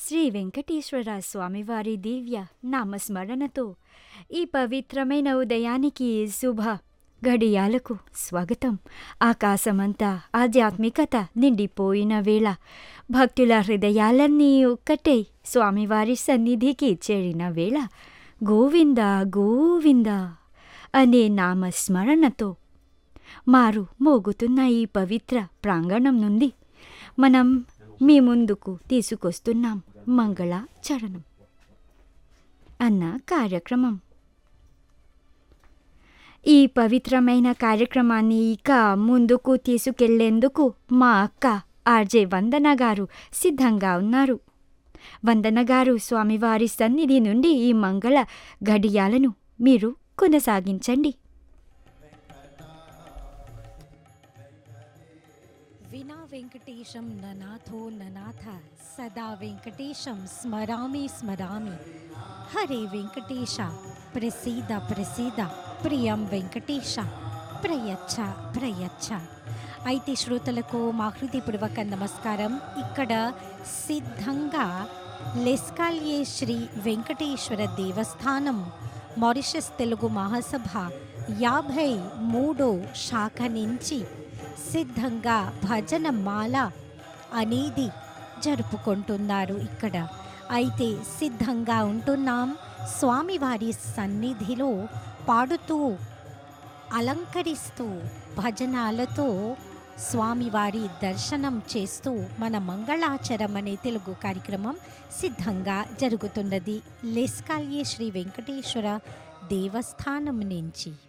శ్రీ వెంకటేశ్వర స్వామివారి దివ్య నామస్మరణతో ఈ పవిత్రమైన ఉదయానికి శుభ గడియాలకు స్వాగతం ఆకాశమంతా ఆధ్యాత్మికత నిండిపోయిన వేళ భక్తుల హృదయాలన్నీ ఒక్కటే స్వామివారి సన్నిధికి చేరిన వేళ గోవింద గోవింద అనే నామస్మరణతో మారు మోగుతున్న ఈ పవిత్ర ప్రాంగణం నుండి మనం మీ ముందుకు తీసుకొస్తున్నాం మంగళ చరణం అన్న కార్యక్రమం ఈ పవిత్రమైన కార్యక్రమాన్ని ఇక ముందుకు తీసుకెళ్లేందుకు మా అక్క ఆర్జే వందన గారు సిద్ధంగా ఉన్నారు వందన గారు స్వామివారి సన్నిధి నుండి ఈ మంగళ గడియాలను మీరు కొనసాగించండి వినా వెంకటేశం ననాథో ననాథ సదా వెంకటేశం స్మరామి స్మరామి హరే వెంకటేశ ప్రసీద ప్రసీద ప్రియం వెంకటేశ ప్రయచ్చ ప్రయచ్చ అయితే శ్రోతలకు మా హృదయపూర్వక నమస్కారం ఇక్కడ సిద్ధంగా లెస్కాల్యే శ్రీ వెంకటేశ్వర దేవస్థానం మారిషస్ తెలుగు మహాసభ యాభై మూడో శాఖ నుంచి సిద్ధంగా భజన మాల అనేది జరుపుకుంటున్నారు ఇక్కడ అయితే సిద్ధంగా ఉంటున్నాం స్వామివారి సన్నిధిలో పాడుతూ అలంకరిస్తూ భజనాలతో స్వామివారి దర్శనం చేస్తూ మన మంగళాచరం అనే తెలుగు కార్యక్రమం సిద్ధంగా జరుగుతున్నది లెస్కాల్యే శ్రీ వెంకటేశ్వర దేవస్థానం నుంచి